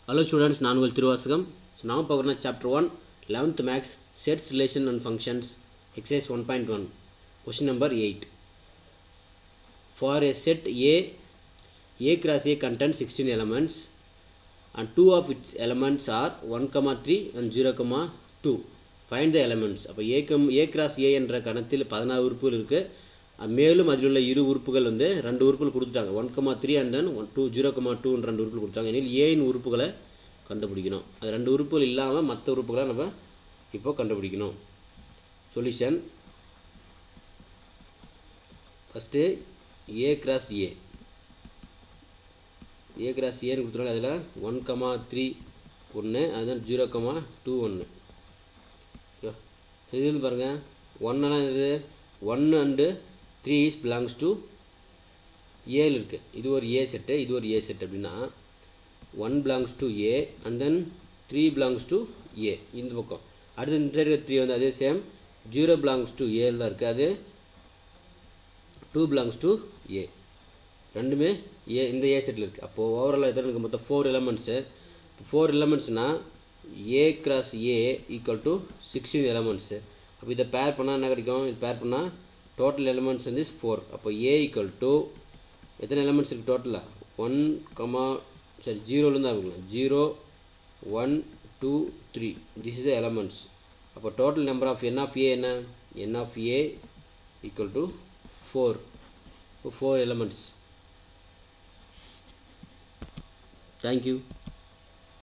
Hello students நான் உங்கள் Thiruvasagam so நாம் பார்க்குறோம் chapter one eleventh maths sets relation and functions exercise one point one question number eight for a set A, A cross A contains 16 elements and two of its elements are 1, 3 and 0, 2. Find the elements. அப்போ A, come A cross A என்ற கணத்தில் பதினாறு உறுப்புகள் இருக்குது மேலும் அதில் உள்ள இரு உறுப்புகள் வந்து ரெண்டு உறுப்புகள் கொடுத்துட்டாங்க one comma three and then one two zero comma டூன்னு ரெண்டு உறுப்புகள் கொடுத்தாங்க எனில் ஏயின் உறுப்புகளை கண்டுபிடிக்கணும் அது ரெண்டு உறுப்புகள் இல்லாமல் மற்ற உறுப்புகளை நம்ம இப்போ கண்டுபிடிக்கணும் solution first A cross A A cross ஏன்னு கொடுத்துருவாங்க அதில் ஒன் கமா த்ரீ ஒன்று அதுதான் ஜீரோ கமா டூ ஒன்று இதில் பாருங்கள் ஒன்னெல்லாம் இது ஒன்று and three is belongs to ஏழு இருக்குது இது ஒரு ஏ செட்டு இது ஒரு ஏ செட் அப்படின்னா one belongs to A and then three belongs to A இந்த பக்கம் அடுத்து இந்த சைடு த்ரீ வந்து அதே same zero belongs to A தான் இருக்குது அது டூ பிலாங்ஸ் டு ஏ ரெண்டுமே ஏ இந்த ஏ செட்டில் இருக்குது அப்போது ஓவரால் எத்தனை இருக்குது மொத்தம் ஃபோர் எலமெண்ட்ஸு ஃபோர் எலமெண்ட்ஸ்னால் A cross A equal to sixteen elements அப்போ இதை பேர் பண்ணால் என்ன கிடைக்கும் இது பேர் பண்ணால் டோட்டல் எலமெண்ட்ஸ் வந்து ஃபோர் அப்போ ஏ ஈக்குவல் டு எத்தனை எலமெண்ட்ஸ் இருக்குது டோட்டலாக ஒன் கமா சரி ஜீரோலேருந்து ஆகுங்களா zero one two three this is the elements அப்போ total number of n of A என்ன n of A equal to four four elements thank you